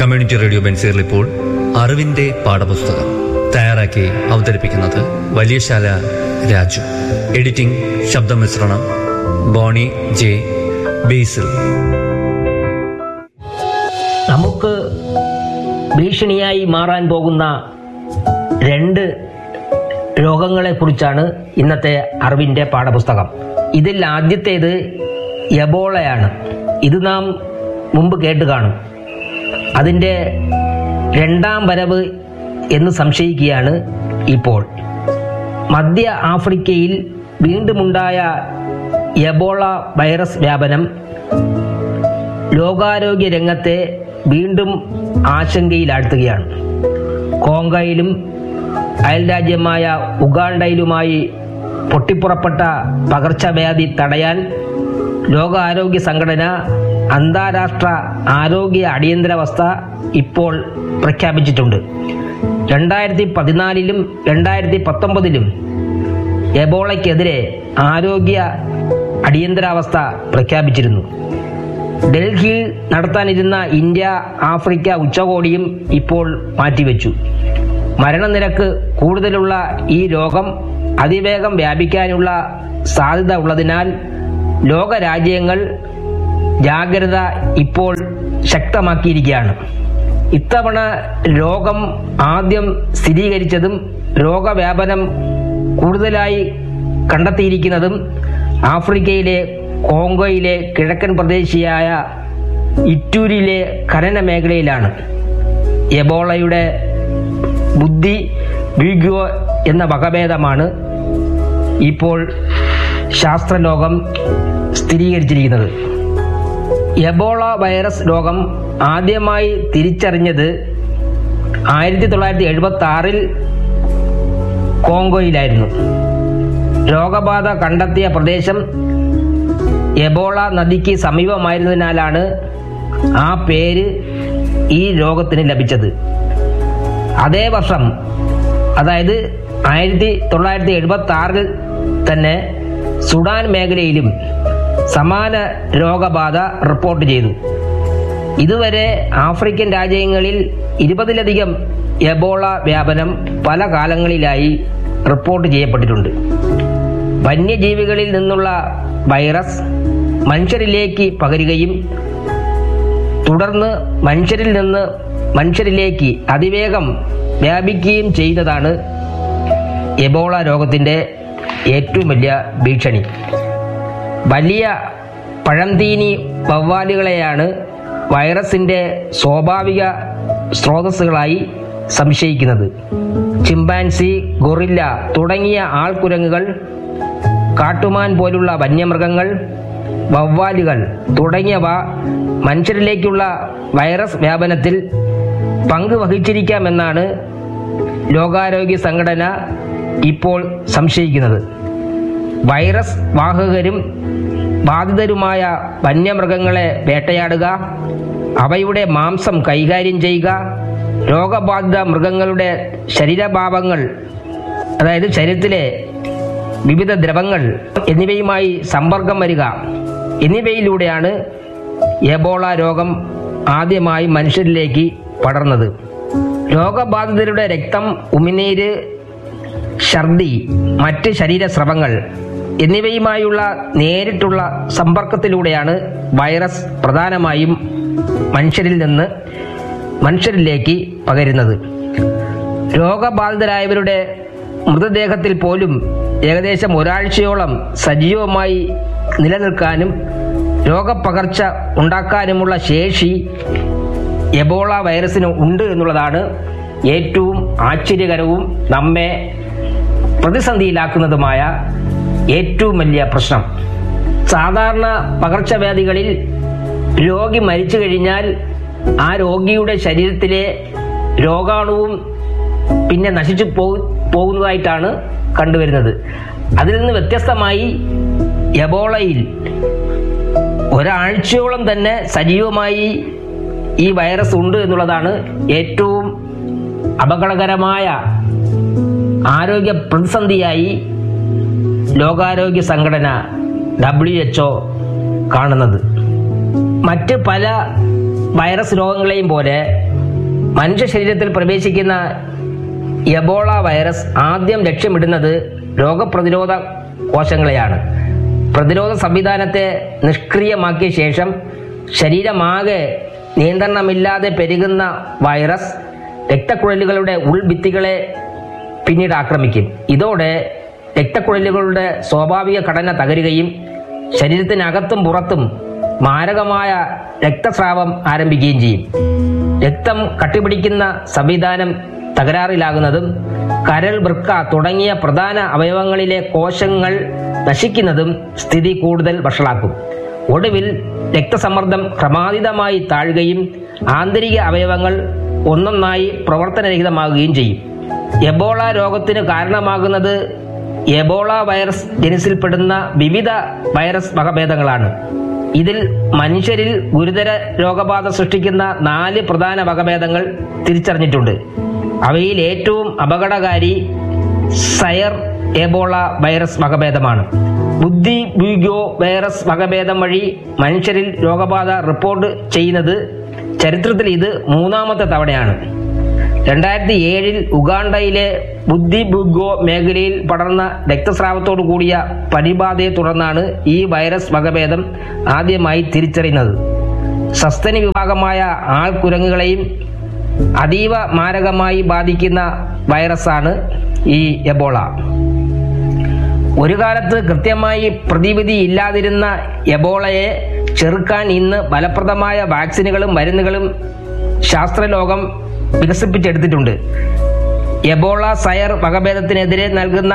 community radio ബെൻസീറിൽ ഇപ്പോൾ അറിവിന്റെ പാഠപുസ്തകം തയ്യാറാക്കി അവതരിപ്പിക്കുന്നത് വലിയശാല രാജു എഡിറ്റിംഗ് ശബ്ദമിശ്രണം ബോണി ജെ ബേസിൽ നമുക്ക് ഭീഷണിയായി മാറാൻ പോകുന്ന രണ്ട് രോഗങ്ങളെക്കുറിച്ചാണ് ഇന്നത്തെ അറിവിൻ്റെ പാഠപുസ്തകം ഇതിൽ ആദ്യത്തേത് എബോളയാണ് ഇത് നാം മുമ്പ് കേട്ട് കാണും അതിൻ്റെ രണ്ടാം വരവ് എന്ന് സംശയിക്കുകയാണ് ഇപ്പോൾ മധ്യ ആഫ്രിക്കയിൽ വീണ്ടുമുണ്ടായ എബോള വൈറസ് വ്യാപനം ലോകാരോഗ്യ രംഗത്തെ വീണ്ടും ആശങ്കയിലാഴ്ത്തുകയാണ് കോങ്കയിലും അയൽരാജ്യമായ ഉഗാണ്ടയിലുമായി പൊട്ടിപ്പുറപ്പെട്ട പകർച്ചവ്യാധി തടയാൻ ലോകാരോഗ്യ സംഘടന അന്താരാഷ്ട്ര ആരോഗ്യ അടിയന്തരാവസ്ഥ ഇപ്പോൾ പ്രഖ്യാപിച്ചിട്ടുണ്ട് രണ്ടായിരത്തി പതിനാലിലും രണ്ടായിരത്തി പത്തൊമ്പതിലും എബോളയ്ക്കെതിരെ ആരോഗ്യ അടിയന്തരാവസ്ഥ പ്രഖ്യാപിച്ചിരുന്നു ഡൽഹിയിൽ നടത്താനിരുന്ന ഇന്ത്യ ആഫ്രിക്ക ഉച്ചകോടിയും ഇപ്പോൾ മാറ്റിവെച്ചു മരണനിരക്ക് കൂടുതലുള്ള ഈ രോഗം അതിവേഗം വ്യാപിക്കാനുള്ള സാധ്യത ഉള്ളതിനാൽ ലോകരാജ്യങ്ങൾ ജാഗ്രത ഇപ്പോൾ ശക്തമാക്കിയിരിക്കുകയാണ് ഇത്തവണ രോഗം ആദ്യം സ്ഥിരീകരിച്ചതും രോഗവ്യാപനം കൂടുതലായി കണ്ടെത്തിയിരിക്കുന്നതും ആഫ്രിക്കയിലെ കോങ്കോയിലെ കിഴക്കൻ പ്രദേശിയായ ഇറ്റൂരിലെ ഖനന മേഖലയിലാണ് എബോളയുടെ ബുദ്ധി വീഗ്യോ എന്ന വകഭേദമാണ് ഇപ്പോൾ ശാസ്ത്രലോകം സ്ഥിരീകരിച്ചിരിക്കുന്നത് എബോള വൈറസ് രോഗം ആദ്യമായി തിരിച്ചറിഞ്ഞത് ആയിരത്തി തൊള്ളായിരത്തി എഴുപത്തി ആറിൽ കോങ്കോയിലായിരുന്നു രോഗബാധ കണ്ടെത്തിയ പ്രദേശം എബോള നദിക്ക് സമീപമായിരുന്നതിനാലാണ് ആ പേര് ഈ രോഗത്തിന് ലഭിച്ചത് അതേ വർഷം അതായത് ആയിരത്തി തൊള്ളായിരത്തി എഴുപത്തി ആറിൽ തന്നെ സുഡാൻ മേഖലയിലും സമാന രോഗബാധ റിപ്പോർട്ട് ചെയ്തു ഇതുവരെ ആഫ്രിക്കൻ രാജ്യങ്ങളിൽ ഇരുപതിലധികം എബോള വ്യാപനം പല കാലങ്ങളിലായി റിപ്പോർട്ട് ചെയ്യപ്പെട്ടിട്ടുണ്ട് വന്യജീവികളിൽ നിന്നുള്ള വൈറസ് മനുഷ്യരിലേക്ക് പകരുകയും തുടർന്ന് മനുഷ്യരിൽ നിന്ന് മനുഷ്യരിലേക്ക് അതിവേഗം വ്യാപിക്കുകയും ചെയ്യുന്നതാണ് എബോള രോഗത്തിൻ്റെ ഏറ്റവും വലിയ ഭീഷണി വലിയ പഴംതീനി വവ്വാലുകളെയാണ് വൈറസിന്റെ സ്വാഭാവിക സ്രോതസ്സുകളായി സംശയിക്കുന്നത് ചിമ്പാൻസി ഗൊറില്ല തുടങ്ങിയ ആൾക്കുരങ്ങുകൾ കാട്ടുമാൻ പോലുള്ള വന്യമൃഗങ്ങൾ വവ്വാലുകൾ തുടങ്ങിയവ മനുഷ്യരിലേക്കുള്ള വൈറസ് വ്യാപനത്തിൽ പങ്കുവഹിച്ചിരിക്കാമെന്നാണ് ലോകാരോഗ്യ സംഘടന ഇപ്പോൾ സംശയിക്കുന്നത് വൈറസ് വാഹകരും ബാധിതരുമായ വന്യമൃഗങ്ങളെ വേട്ടയാടുക അവയുടെ മാംസം കൈകാര്യം ചെയ്യുക രോഗബാധിത മൃഗങ്ങളുടെ ശരീരഭാവങ്ങൾ അതായത് ശരീരത്തിലെ വിവിധ ദ്രവങ്ങൾ എന്നിവയുമായി സമ്പർക്കം വരിക എന്നിവയിലൂടെയാണ് എബോള രോഗം ആദ്യമായി മനുഷ്യരിലേക്ക് പടർന്നത് രോഗബാധിതരുടെ രക്തം ഉമിനീര് ഛർദി മറ്റ് ശരീരസ്രവങ്ങൾ എന്നിവയുമായുള്ള നേരിട്ടുള്ള സമ്പർക്കത്തിലൂടെയാണ് വൈറസ് പ്രധാനമായും മനുഷ്യരിൽ നിന്ന് മനുഷ്യരിലേക്ക് പകരുന്നത് രോഗബാധിതരായവരുടെ മൃതദേഹത്തിൽ പോലും ഏകദേശം ഒരാഴ്ചയോളം സജീവമായി നിലനിൽക്കാനും രോഗപ്പകർച്ച ഉണ്ടാക്കാനുമുള്ള ശേഷി എബോള വൈറസിന് ഉണ്ട് എന്നുള്ളതാണ് ഏറ്റവും ആശ്ചര്യകരവും നമ്മെ പ്രതിസന്ധിയിലാക്കുന്നതുമായ ഏറ്റവും വലിയ പ്രശ്നം സാധാരണ പകർച്ചവ്യാധികളിൽ രോഗി മരിച്ചു കഴിഞ്ഞാൽ ആ രോഗിയുടെ ശരീരത്തിലെ രോഗാണുവും പിന്നെ നശിച്ചു പോ- പോകുന്നതായിട്ടാണ് കണ്ടുവരുന്നത് അതിൽ നിന്ന് വ്യത്യസ്തമായി എബോളയിൽ ഒരാഴ്ചയോളം തന്നെ സജീവമായി ഈ വൈറസ് ഉണ്ട് എന്നുള്ളതാണ് ഏറ്റവും അപകടകരമായ ആരോഗ്യ പ്രതിസന്ധിയായി ലോകാരോഗ്യ സംഘടന ഡബ്ല്യു എച്ച് കാണുന്നത് മറ്റ് പല വൈറസ് രോഗങ്ങളെയും പോലെ മനുഷ്യ ശരീരത്തിൽ പ്രവേശിക്കുന്ന എബോള വൈറസ് ആദ്യം ലക്ഷ്യമിടുന്നത് രോഗപ്രതിരോധ കോശങ്ങളെയാണ് പ്രതിരോധ സംവിധാനത്തെ നിഷ്ക്രിയമാക്കിയ ശേഷം ശരീരമാകെ നിയന്ത്രണമില്ലാതെ പെരുകുന്ന വൈറസ് രക്തക്കുഴലുകളുടെ ഉൾഭിത്തികളെ പിന്നീട് ആക്രമിക്കും ഇതോടെ രക്തക്കുഴലുകളുടെ സ്വാഭാവിക ഘടന തകരുകയും ശരീരത്തിനകത്തും പുറത്തും മാരകമായ രക്തസ്രാവം ആരംഭിക്കുകയും ചെയ്യും രക്തം കട്ടിപിടിക്കുന്ന സംവിധാനം തകരാറിലാകുന്നതും കരൾ വൃക്ക തുടങ്ങിയ പ്രധാന അവയവങ്ങളിലെ കോശങ്ങൾ നശിക്കുന്നതും സ്ഥിതി കൂടുതൽ വഷളാക്കും ഒടുവിൽ രക്തസമ്മർദ്ദം ക്രമാതീതമായി താഴുകയും ആന്തരിക അവയവങ്ങൾ ഒന്നൊന്നായി പ്രവർത്തനരഹിതമാകുകയും ചെയ്യും എബോള രോഗത്തിന് കാരണമാകുന്നത് എബോള വൈറസ് ജനിസിൽപ്പെടുന്ന വിവിധ വൈറസ് വകഭേദങ്ങളാണ് ഇതിൽ മനുഷ്യരിൽ ഗുരുതര രോഗബാധ സൃഷ്ടിക്കുന്ന നാല് പ്രധാന വകഭേദങ്ങൾ തിരിച്ചറിഞ്ഞിട്ടുണ്ട് അവയിൽ ഏറ്റവും അപകടകാരി സയർ എബോള വൈറസ് വകഭേദമാണ് ബുദ്ധി ബ്യൂഗോ വൈറസ് വകഭേദം വഴി മനുഷ്യരിൽ രോഗബാധ റിപ്പോർട്ട് ചെയ്യുന്നത് ചരിത്രത്തിൽ ഇത് മൂന്നാമത്തെ തവണയാണ് രണ്ടായിരത്തി ഏഴിൽ ഉഗാണ്ടയിലെ ബുദ്ധി ബുഗോ മേഖലയിൽ പടർന്ന രക്തസ്രാവത്തോടു കൂടിയ പരിബാധയെ തുടർന്നാണ് ഈ വൈറസ് വകഭേദം ആദ്യമായി തിരിച്ചറിയുന്നത് സസ്തനി വിഭാഗമായ ആൾക്കുരങ്ങുകളെയും അതീവ മാരകമായി ബാധിക്കുന്ന വൈറസാണ് ഈ എബോള ഒരു കാലത്ത് കൃത്യമായി പ്രതിവിധി ഇല്ലാതിരുന്ന എബോളയെ ചെറുക്കാൻ ഇന്ന് ഫലപ്രദമായ വാക്സിനുകളും മരുന്നുകളും ശാസ്ത്രലോകം വികസിപ്പിച്ചെടുത്തിട്ടുണ്ട് എബോള സയർ വകഭേദത്തിനെതിരെ നൽകുന്ന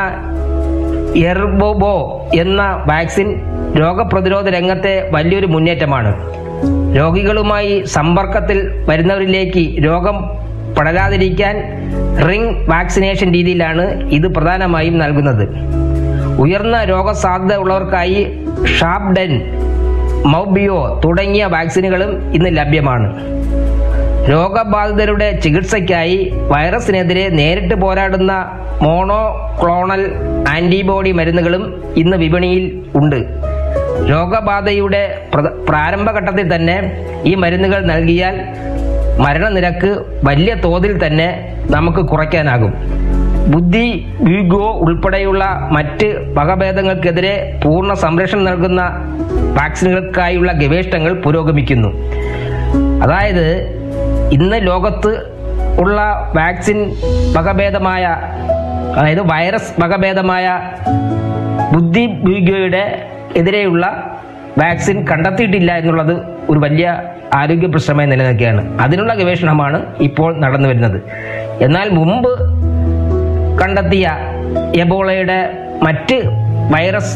എർബോബോ എന്ന വാക്സിൻ രോഗപ്രതിരോധ രംഗത്തെ വലിയൊരു മുന്നേറ്റമാണ് രോഗികളുമായി സമ്പർക്കത്തിൽ വരുന്നവരിലേക്ക് രോഗം പടരാതിരിക്കാൻ റിംഗ് വാക്സിനേഷൻ രീതിയിലാണ് ഇത് പ്രധാനമായും നൽകുന്നത് ഉയർന്ന രോഗസാധ്യത ഉള്ളവർക്കായി ഷാബ്ഡൻ മൗബിയോ തുടങ്ങിയ വാക്സിനുകളും ഇന്ന് ലഭ്യമാണ് രോഗബാധിതരുടെ ചികിത്സയ്ക്കായി വൈറസിനെതിരെ നേരിട്ട് പോരാടുന്ന മോണോക്ലോണൽ ആന്റിബോഡി മരുന്നുകളും ഇന്ന് വിപണിയിൽ ഉണ്ട് രോഗബാധയുടെ പ്ര- പ്രാരംഭഘട്ടത്തിൽ തന്നെ ഈ മരുന്നുകൾ നൽകിയാൽ മരണനിരക്ക് വലിയ തോതിൽ തന്നെ നമുക്ക് കുറയ്ക്കാനാകും ബുദ്ധി വ്യൂഗോ ഉൾപ്പെടെയുള്ള മറ്റ് വകഭേദങ്ങൾക്കെതിരെ പൂർണ്ണ സംരക്ഷണം നൽകുന്ന വാക്സിനുകൾക്കായുള്ള ഗവേഷണങ്ങൾ പുരോഗമിക്കുന്നു അതായത് ഇന്ന് ലോകത്ത് ഉള്ള വാക്സിൻ വകഭേദമായ അതായത് വൈറസ് വകഭേദമായ ബുദ്ധി വ്യൂഗോയുടെ എതിരെയുള്ള വാക്സിൻ കണ്ടെത്തിയിട്ടില്ല എന്നുള്ളത് ഒരു വലിയ ആരോഗ്യ പ്രശ്നമായി നിലനിൽക്കുകയാണ് അതിനുള്ള ഗവേഷണമാണ് ഇപ്പോൾ നടന്നു വരുന്നത് എന്നാൽ മുമ്പ് കണ്ടെത്തിയ എബോളയുടെ മറ്റ് വൈറസ്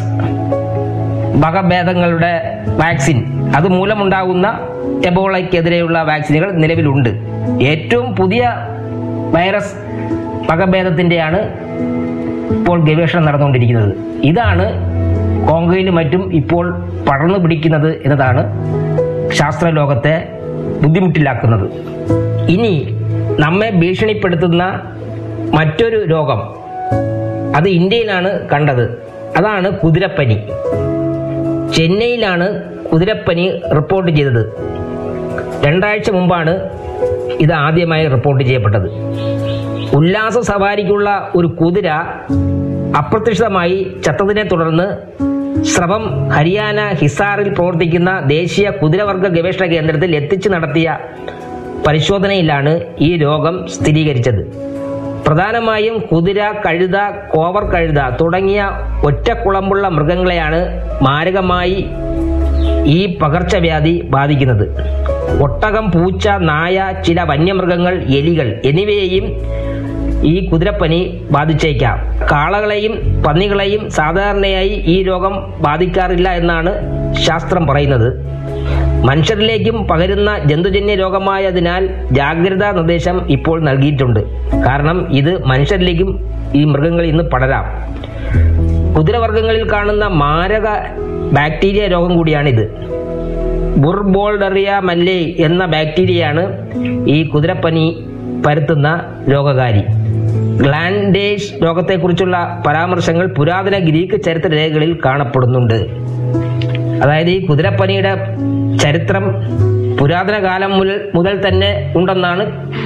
വകഭേദങ്ങളുടെ വാക്സിൻ അത് മൂലമുണ്ടാകുന്ന എബോളയ്ക്കെതിരെയുള്ള വാക്സിനുകൾ നിലവിലുണ്ട് ഏറ്റവും പുതിയ വൈറസ് വകഭേദത്തിന്റെയാണ് ഇപ്പോൾ ഗവേഷണം നടന്നുകൊണ്ടിരിക്കുന്നത് ഇതാണ് കോങ്കോയിലും മറ്റും ഇപ്പോൾ പടർന്നു പിടിക്കുന്നത് എന്നതാണ് ശാസ്ത്രലോകത്തെ ബുദ്ധിമുട്ടിലാക്കുന്നത് ഇനി നമ്മെ ഭീഷണിപ്പെടുത്തുന്ന മറ്റൊരു രോഗം അത് ഇന്ത്യയിലാണ് കണ്ടത് അതാണ് കുതിരപ്പനി ചെന്നൈയിലാണ് കുതിരപ്പനി റിപ്പോർട്ട് ചെയ്തത് രണ്ടാഴ്ച മുമ്പാണ് ഇത് ആദ്യമായി റിപ്പോർട്ട് ചെയ്യപ്പെട്ടത് ഉല്ലാസ സവാരിക്കുള്ള ഒരു കുതിര അപ്രത്യക്ഷിതമായി ചത്തതിനെ തുടർന്ന് സ്രവം ഹരിയാന ഹിസാറിൽ പ്രവർത്തിക്കുന്ന ദേശീയ കുതിരവർഗ ഗവേഷണ കേന്ദ്രത്തിൽ എത്തിച്ചു നടത്തിയ പരിശോധനയിലാണ് ഈ രോഗം സ്ഥിരീകരിച്ചത് പ്രധാനമായും കുതിര കഴുത കോവർ കഴുത തുടങ്ങിയ ഒറ്റക്കുളമ്പുള്ള മൃഗങ്ങളെയാണ് മാരകമായി ഈ പകർച്ചവ്യാധി ബാധിക്കുന്നത് ഒട്ടകം പൂച്ച നായ ചില വന്യമൃഗങ്ങൾ എലികൾ എന്നിവയെയും ഈ കുതിരപ്പനി ബാധിച്ചേക്കാം കാളകളെയും പന്നികളെയും സാധാരണയായി ഈ രോഗം ബാധിക്കാറില്ല എന്നാണ് ശാസ്ത്രം പറയുന്നത് മനുഷ്യരിലേക്കും പകരുന്ന ജന്തുജന്യ രോഗമായതിനാൽ ജാഗ്രതാ നിർദ്ദേശം ഇപ്പോൾ നൽകിയിട്ടുണ്ട് കാരണം ഇത് മനുഷ്യരിലേക്കും ഈ മൃഗങ്ങളിൽ നിന്ന് പടരാം കുതിരവർഗ്ഗങ്ങളിൽ കാണുന്ന മാരക ബാക്ടീരിയ രോഗം കൂടിയാണിത് ബുർബോൾഡറിയ മല്ലേ എന്ന ബാക്ടീരിയയാണ് ഈ കുതിരപ്പനി പരത്തുന്ന രോഗകാരി ഗ്ലാൻഡേഷ് രോഗത്തെക്കുറിച്ചുള്ള പരാമർശങ്ങൾ പുരാതന ഗ്രീക്ക് ചരിത്ര രേഖകളിൽ കാണപ്പെടുന്നുണ്ട് അതായത് ഈ കുതിരപ്പനിയുടെ ചരിത്രം പുരാതന കാലം മുതൽ മുതൽ തന്നെ ഉണ്ടെന്നാണ്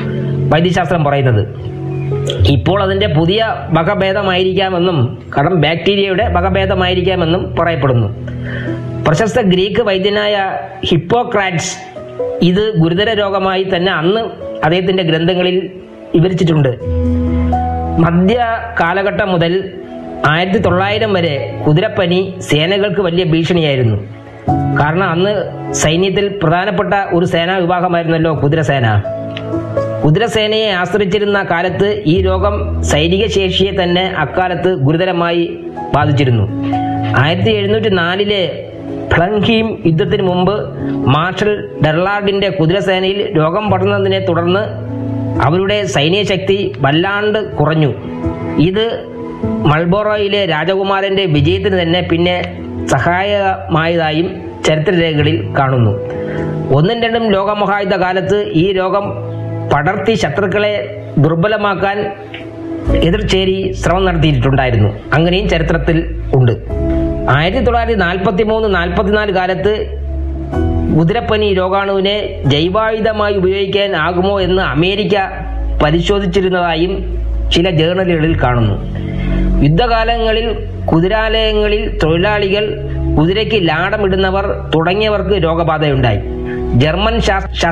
വൈദ്യശാസ്ത്രം പറയുന്നത് ഇപ്പോൾ അതിന്റെ പുതിയ വകഭേദമായിരിക്കാമെന്നും കാരണം ബാക്ടീരിയയുടെ വകഭേദമായിരിക്കാമെന്നും പറയപ്പെടുന്നു പ്രശസ്ത ഗ്രീക്ക് വൈദ്യനായ ഹിപ്പോക്രാറ്റ്സ് ഇത് ഗുരുതര രോഗമായി തന്നെ അന്ന് അദ്ദേഹത്തിന്റെ ഗ്രന്ഥങ്ങളിൽ വിവരിച്ചിട്ടുണ്ട് മധ്യ കാലഘട്ടം മുതൽ ആയിരത്തി തൊള്ളായിരം വരെ കുതിരപ്പനി സേനകൾക്ക് വലിയ ഭീഷണിയായിരുന്നു കാരണം അന്ന് സൈന്യത്തിൽ പ്രധാനപ്പെട്ട ഒരു സേനാ വിഭാഗമായിരുന്നല്ലോ കുതിരസേന കുതിരസേനയെ ആശ്രയിച്ചിരുന്ന കാലത്ത് ഈ രോഗം സൈനിക ശേഷിയെ തന്നെ അക്കാലത്ത് ഗുരുതരമായി ബാധിച്ചിരുന്നു ആയിരത്തി എഴുന്നൂറ്റി നാലിലെ ഫ്ലങ്ഹീം യുദ്ധത്തിന് മുമ്പ് മാർഷൽ ഡെർലാർഡിന്റെ കുതിരസേനയിൽ രോഗം പടർന്നതിനെ തുടർന്ന് അവരുടെ സൈനിക ശക്തി വല്ലാണ്ട് കുറഞ്ഞു ഇത് മൾബോറോയിലെ രാജകുമാരന്റെ വിജയത്തിന് തന്നെ പിന്നെ സഹായകമായതായും ചരിത്രരേഖകളിൽ കാണുന്നു ഒന്നും രണ്ടും ലോകമഹായുദ്ധ കാലത്ത് ഈ രോഗം പടർത്തി ശത്രുക്കളെ ദുർബലമാക്കാൻ എതിർചേരി ശ്രമം നടത്തിയിട്ടുണ്ടായിരുന്നു അങ്ങനെയും ചരിത്രത്തിൽ ഉണ്ട് ആയിരത്തി തൊള്ളായിരത്തി നാൽപ്പത്തി മൂന്ന് നാൽപ്പത്തിനാല് കാലത്ത് കുതിരപ്പനി രോഗാണുവിനെ ജൈവായുധമായി ഉപയോഗിക്കാൻ ആകുമോ എന്ന് അമേരിക്ക പരിശോധിച്ചിരുന്നതായും ചില ജേർണലുകളിൽ കാണുന്നു യുദ്ധകാലങ്ങളിൽ കുതിരാലയങ്ങളിൽ തൊഴിലാളികൾ കുതിരയ്ക്ക് ലാടമിടുന്നവർ തുടങ്ങിയവർക്ക് രോഗബാധയുണ്ടായി ജർമ്മൻ ശാസ്